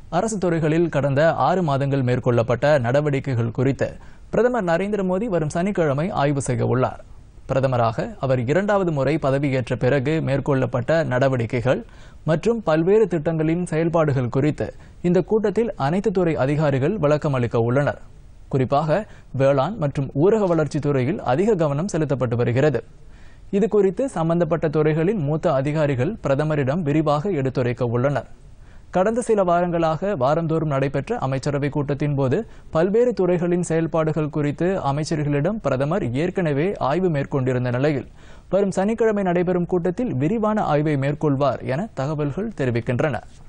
அரசு துறைகளில் கடந்த ஆறு மாதங்கள் மேற்கொள்ளப்பட்ட நடவடிக்கைகள் குறித்து பிரதமர் நரேந்திர மோடி வரும் சனிக்கிழமை ஆய்வு செய்ய உள்ளார் பிரதமராக அவர் இரண்டாவது முறை பதவியேற்ற பிறகு மேற்கொள்ளப்பட்ட நடவடிக்கைகள் மற்றும் பல்வேறு திட்டங்களின் செயல்பாடுகள் குறித்து இந்த கூட்டத்தில் அனைத்து துறை அதிகாரிகள் விளக்கம் அளிக்க உள்ளனர் குறிப்பாக வேளாண் மற்றும் ஊரக வளர்ச்சி துறையில் அதிக கவனம் செலுத்தப்பட்டு வருகிறது இது குறித்து சம்பந்தப்பட்ட துறைகளின் மூத்த அதிகாரிகள் பிரதமரிடம் விரிவாக எடுத்துரைக்க உள்ளனர் கடந்த சில வாரங்களாக வாரந்தோறும் நடைபெற்ற அமைச்சரவை கூட்டத்தின் போது பல்வேறு துறைகளின் செயல்பாடுகள் குறித்து அமைச்சர்களிடம் பிரதமர் ஏற்கனவே ஆய்வு மேற்கொண்டிருந்த நிலையில் வரும் சனிக்கிழமை நடைபெறும் கூட்டத்தில் விரிவான ஆய்வை மேற்கொள்வார் என தகவல்கள் தெரிவிக்கின்றன